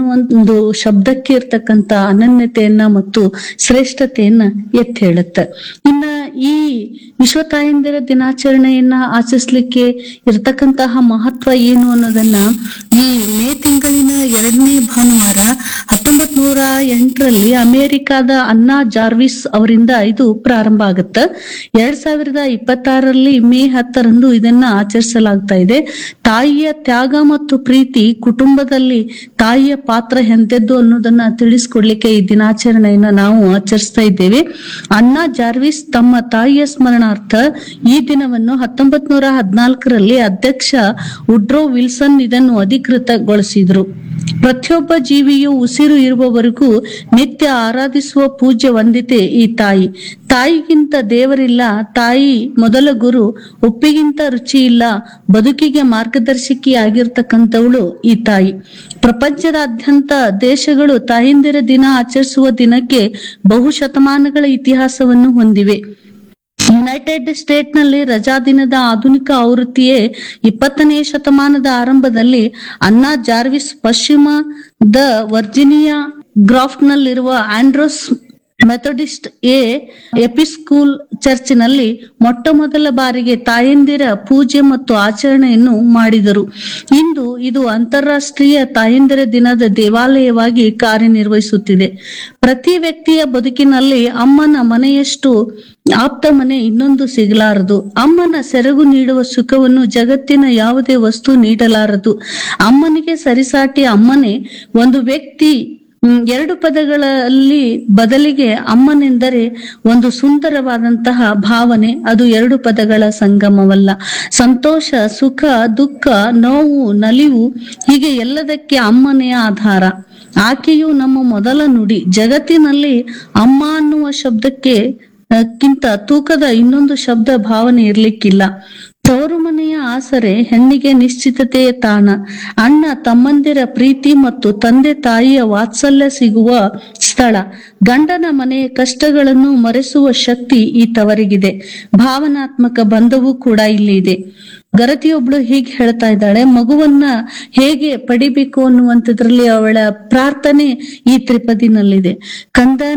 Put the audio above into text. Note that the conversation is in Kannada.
ಅನ್ನುವಂತ ಶಬ್ದಕ್ಕೆ ಇರ್ತಕ್ಕಂತ ಅನನ್ಯತೆಯನ್ನ ಮತ್ತು ಶ್ರೇಷ್ಠತೆಯನ್ನ ಎತ್ತಿ ಹೇಳುತ್ತೆ ಇನ್ನ ಈ ವಿಶ್ವ ತಾಯಂದಿರ ದಿನಾಚರಣೆಯನ್ನ ಆಚರಿಸ್ಲಿಕ್ಕೆ ಇರತಕ್ಕಂತಹ ಮಹತ್ವ ಏನು ಅನ್ನೋದನ್ನ ಈ ಮೇ ತಿಂಗಳಿನ ಎರಡನೇ ಭಾನುವಾರ ಹತ್ತೊಂಬತ್ ನೂರ ಎಂಟರಲ್ಲಿ ಅಮೆರಿಕಾದ ಅನ್ನಾ ಜಾರ್ವಿಸ್ ಅವರಿಂದ ಇದು ಪ್ರಾರಂಭ ಆಗುತ್ತೆ ಎರಡ್ ಸಾವಿರದ ಇಪ್ಪತ್ತಾರರಲ್ಲಿ ಮೇ ಹತ್ತರಂದು ಇದನ್ನ ಆಚರಿಸಲಾಗ್ತಾ ಇದೆ ತಾಯಿಯ ತ್ಯಾಗ ಮತ್ತು ಪ್ರೀತಿ ಕುಟುಂಬದಲ್ಲಿ ತಾಯಿಯ ಪಾತ್ರ ಎಂತೆದ್ದು ಅನ್ನೋದನ್ನ ತಿಳಿಸ್ಕೊಡ್ಲಿಕ್ಕೆ ಈ ದಿನಾಚರಣೆಯನ್ನ ನಾವು ಆಚರಿಸ್ತಾ ಇದ್ದೇವೆ ಅನ್ನಾ ಜಾರ್ವಿಸ್ ತಮ್ಮ ತಾಯಿಯ ಸ್ಮರಣಾರ್ಥ ಈ ದಿನವನ್ನು ಹತ್ತೊಂಬತ್ ನೂರ ಹದಿನಾಲ್ಕರಲ್ಲಿ ಅಧ್ಯಕ್ಷ ಉಡ್ರೋ ವಿಲ್ಸನ್ ಇದನ್ನು ಅಧಿಕೃತಗೊಳಿಸಿದ್ರು ಪ್ರತಿಯೊಬ್ಬ ಜೀವಿಯು ಉಸಿರು ಇರುವವರೆಗೂ ನಿತ್ಯ ಆರಾಧಿಸುವ ಪೂಜ್ಯ ವಂದಿತೆ ಈ ತಾಯಿ ತಾಯಿಗಿಂತ ದೇವರಿಲ್ಲ ತಾಯಿ ಮೊದಲ ಗುರು ಉಪ್ಪಿಗಿಂತ ರುಚಿ ಇಲ್ಲ ಬದುಕಿಗೆ ಮಾರ್ಗದರ್ಶಕಿ ಆಗಿರ್ತಕ್ಕಂಥವಳು ಈ ತಾಯಿ ಪ್ರಪಂಚದಾದ್ಯಂತ ದೇಶಗಳು ತಾಯಂದಿರ ದಿನ ಆಚರಿಸುವ ದಿನಕ್ಕೆ ಬಹು ಶತಮಾನಗಳ ಇತಿಹಾಸವನ್ನು ಹೊಂದಿವೆ ಯುನೈಟೆಡ್ ಸ್ಟೇಟ್ ನಲ್ಲಿ ರಜಾ ದಿನದ ಆಧುನಿಕ ಆವೃತ್ತಿಯೇ ಇಪ್ಪತ್ತನೇ ಶತಮಾನದ ಆರಂಭದಲ್ಲಿ ಅನ್ನಾ ಜಾರ್ವಿಸ್ ಪಶ್ಚಿಮದ ವರ್ಜಿನಿಯಾ ಗ್ರಾಫ್ಟ್ ನಲ್ಲಿರುವ ಆಂಡ್ರೋಸ್ ಮೆಥಡಿಸ್ಟ್ ಎ ಎಪಿಸ್ಕೂಲ್ ಚರ್ಚಿನಲ್ಲಿ ಮೊಟ್ಟ ಮೊದಲ ಬಾರಿಗೆ ತಾಯಂದಿರ ಪೂಜೆ ಮತ್ತು ಆಚರಣೆಯನ್ನು ಮಾಡಿದರು ಇಂದು ಇದು ಅಂತಾರಾಷ್ಟ್ರೀಯ ತಾಯಂದಿರ ದಿನದ ದೇವಾಲಯವಾಗಿ ಕಾರ್ಯನಿರ್ವಹಿಸುತ್ತಿದೆ ಪ್ರತಿ ವ್ಯಕ್ತಿಯ ಬದುಕಿನಲ್ಲಿ ಅಮ್ಮನ ಮನೆಯಷ್ಟು ಆಪ್ತ ಮನೆ ಇನ್ನೊಂದು ಸಿಗಲಾರದು ಅಮ್ಮನ ಸೆರಗು ನೀಡುವ ಸುಖವನ್ನು ಜಗತ್ತಿನ ಯಾವುದೇ ವಸ್ತು ನೀಡಲಾರದು ಅಮ್ಮನಿಗೆ ಸರಿಸಾಟಿ ಅಮ್ಮನೇ ಒಂದು ವ್ಯಕ್ತಿ ಹ್ಮ್, ಎರಡು ಪದಗಳಲ್ಲಿ ಬದಲಿಗೆ ಅಮ್ಮನೆಂದರೆ ಒಂದು ಸುಂದರವಾದಂತಹ ಭಾವನೆ ಅದು ಎರಡು ಪದಗಳ ಸಂಗಮವಲ್ಲ ಸಂತೋಷ ಸುಖ ದುಃಖ ನೋವು ನಲಿವು ಹೀಗೆ ಎಲ್ಲದಕ್ಕೆ ಅಮ್ಮನೇ ಆಧಾರ ಆಕೆಯು ನಮ್ಮ ಮೊದಲ ನುಡಿ ಜಗತ್ತಿನಲ್ಲಿ ಅಮ್ಮ ಅನ್ನುವ ಶಬ್ದಕ್ಕೆ ಆ, ಕ್ಕಿಂತ ತೂಕದ ಇನ್ನೊಂದು ಶಬ್ದ ಭಾವನೆ ಇರ್ಲಿಕ್ಕಿಲ್ಲ ತವರು ಮನೆಯ ಆಸರೆ ಹೆಣ್ಣಿಗೆ ನಿಶ್ಚಿತತೆಯ ತಾಣ ಅಣ್ಣ ತಮ್ಮಂದಿರ ಪ್ರೀತಿ ಮತ್ತು ತಂದೆ ತಾಯಿಯ ವಾತ್ಸಲ್ಯ ಸಿಗುವ ಸ್ಥಳ ಗಂಡನ ಮನೆಯ ಕಷ್ಟಗಳನ್ನು ಮರೆಸುವ ಶಕ್ತಿ ಈ ತವರಿಗಿದೆ ಭಾವನಾತ್ಮಕ ಬಂಧವೂ ಕೂಡ ಇಲ್ಲಿ ಇದೆ ಗರತಿಯೊಬ್ಳು ಹೀಗೆ ಹೇಳ್ತಾ ಇದ್ದಾಳೆ ಮಗುವನ್ನ ಹೇಗೆ ಪಡಿಬೇಕು ಅನ್ನುವಂಥದ್ರಲ್ಲಿ ಅವಳ ಪ್ರಾರ್ಥನೆ ಈ ತ್ರಿಪದಿನಲ್ಲಿದೆ ಕಂದ